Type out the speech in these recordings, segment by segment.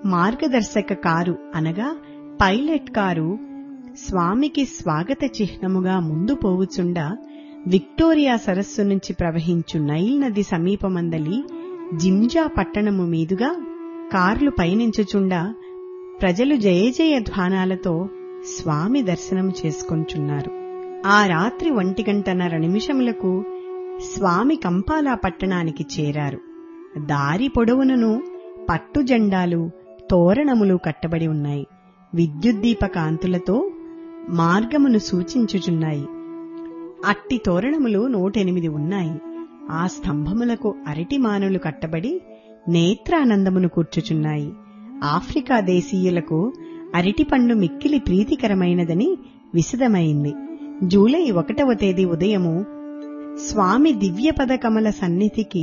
మార్గదర్శక కారు అనగా pilot car స్వామికి స్వాగత చిహ్నముగా ముందు పోవుచుండా విక్టోరియా సరస్సు నుంచి ప్రవహించు నైల్ నది సమీపమందలి జింజా పట్టణము మీదుగా కార్లు పయనించుచుండా ప్రజలు జయజయ ధ్వానాలతో స్వామి దర్శనం చేసుకొంచున్నారు ఆ రాత్రి ఒంటి గంటన్నర నిమిషములకు స్వామి కంపాలా పట్టణానికి చేరారు దారి పొడవునను పట్టు జెండాలు తోరణములు కట్టబడి ఉన్నాయి విద్యుద్దీప కాంతులతో మార్గమును సూచించుచున్నాయి అట్టి తోరణములు నూటెనిమిది ఉన్నాయి ఆ స్తంభములకు అరటి మానులు కట్టబడి నేత్రానందమును కూర్చుచున్నాయి ఆఫ్రికా దేశీయులకు అరటిపండు మిక్కిలి ప్రీతికరమైనదని విశదమైంది జూలై ఒకటవ తేదీ ఉదయము స్వామి దివ్యపద కమల సన్నిధికి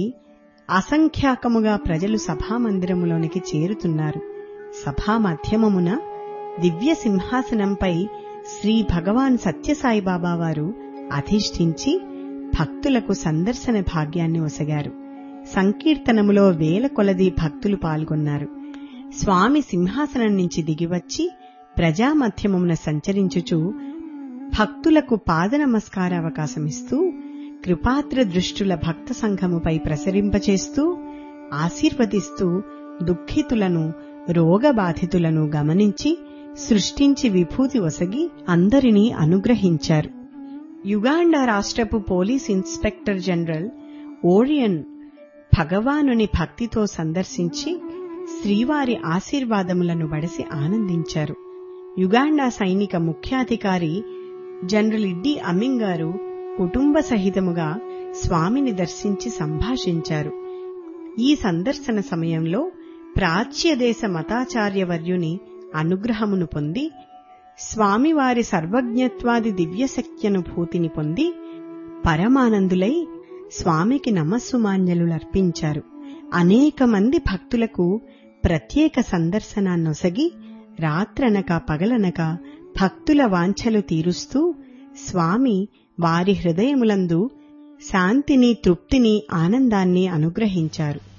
అసంఖ్యాకముగా ప్రజలు సభామందిరములోనికి చేరుతున్నారు సభా మధ్యమమున దివ్య సింహాసనంపై శ్రీ భగవాన్ సత్యసాయిబాబా వారు అధిష్ఠించి భక్తులకు సందర్శన భాగ్యాన్ని ఒసగారు సంకీర్తనములో వేల కొలది భక్తులు పాల్గొన్నారు స్వామి సింహాసనం నుంచి దిగివచ్చి ప్రజామధ్యమమున సంచరించుచు భక్తులకు పాద నమస్కార అవకాశమిస్తూ కృపాత్ర దృష్టుల భక్త సంఘముపై ప్రసరింపచేస్తూ ఆశీర్వదిస్తూ దుఃఖితులను రోగబాధితులను గమనించి సృష్టించి విభూతి ఒసగి అందరినీ అనుగ్రహించారు యుగాండా రాష్ట్రపు పోలీస్ ఇన్స్పెక్టర్ జనరల్ ఓరియన్ భగవానుని భక్తితో సందర్శించి శ్రీవారి ఆశీర్వాదములను బడసి ఆనందించారు యుగాండా సైనిక ముఖ్యాధికారి జనరల్ ఇడ్డి అమింగ్ గారు కుటుంబ సహితముగా స్వామిని దర్శించి సంభాషించారు ఈ సందర్శన సమయంలో ప్రాచ్యదేశ మతాచార్యవర్యుని అనుగ్రహమును పొంది స్వామివారి సర్వజ్ఞత్వాది దివ్యశక్త్యనుభూతిని పొంది పరమానందులై స్వామికి నమస్సుమాంజలులర్పించారు అనేక మంది భక్తులకు ప్రత్యేక సందర్శనాన్నొసగి రాత్రనక పగలనక భక్తుల వాంఛలు తీరుస్తూ స్వామి వారి హృదయములందు శాంతిని తృప్తిని ఆనందాన్ని అనుగ్రహించారు